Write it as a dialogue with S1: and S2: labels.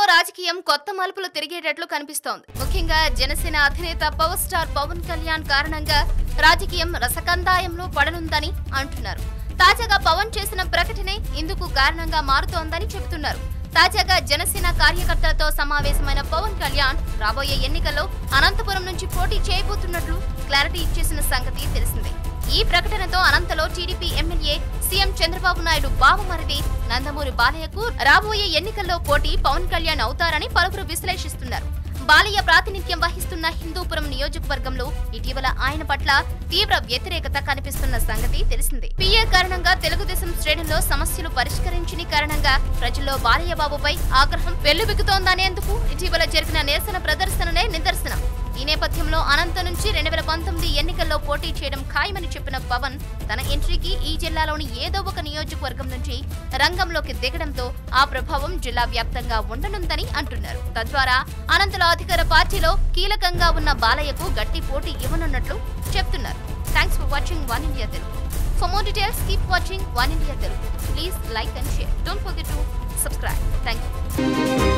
S1: రాజకీయం కొత్త మలుపులు తిరిగేటట్లు కనిపిస్తోంది ముఖ్యంగా జనసేన అధినేత పవర్ స్టార్ పవన్ కళ్యాణ్ కారణంగా రాజకీయం రసకందాయంలో పడనుందని అంటున్నారు తాజాగా పవన్ చేసిన ప్రకటనే ఇందుకు కారణంగా మారుతోందని చెబుతున్నారు తాజాగా జనసేన కార్యకర్తలతో సమావేశమైన పవన్ కళ్యాణ్ రాబోయే ఎన్నికల్లో అనంతపురం నుంచి పోటీ చేయబోతున్నట్లు క్లారిటీ ఇచ్చేసిన సంగతి తెలిసిందే ఈ ప్రకటనతో అనంతలో TDP MLA CM Chandrababu Naidu బావమరిది నందమూరి బాలయ్యకు రాబోయే ఎన్నికల్లో పోటీ పవన్ కళ్యాణ్ అవుతారని పలువురు విశ్లేషిస్తున్నారు బాలయ్య ప్రాతినిధ్యం వహిస్తున్న హిందూపురం నియోజకవర్గంలో ఇటీవల ఆయన పట్ల తీవ్ర వ్యతిరేకత కనిపిస్తున్న సంగతి తెలిసిందే పిఏ కారణంగా తెలుగుదేశం శ్రేణుల్లో సమస్యలు పరిష్కరించని కారణంగా ప్రజల్లో బాలయ్య బాబుపై ఆగ్రహం వెల్లుబిక్కుతోందనేందుకు ఇటీవల జరిగిన నిరసన ప్రదర్శననే నిదర్శనం ఈ నేపథ్యంలో అనంత నుంచి రెండు వేల పంతొమ్మిది ఎన్నికల్లో పోటీ చేయడం ఖాయమని చెప్పిన పవన్ తన ఎంట్రీకి ఈ జిల్లాలోని ఏదో ఒక నియోజకవర్గం నుంచి రంగంలోకి దిగడంతో ఆ ప్రభావం జిల్లా వ్యాప్తంగా ఉండనుందని అంటున్నారు తద్వారా అనంతలో అధికార పార్టీలో కీలకంగా ఉన్న బాలయ్యకు గట్టి పోటీ ఇవ్వనున్నట్లు చెప్తున్నారు thanks for watching one India Telugu for more details keep watching one India Telugu please like and share don't forget to subscribe thank you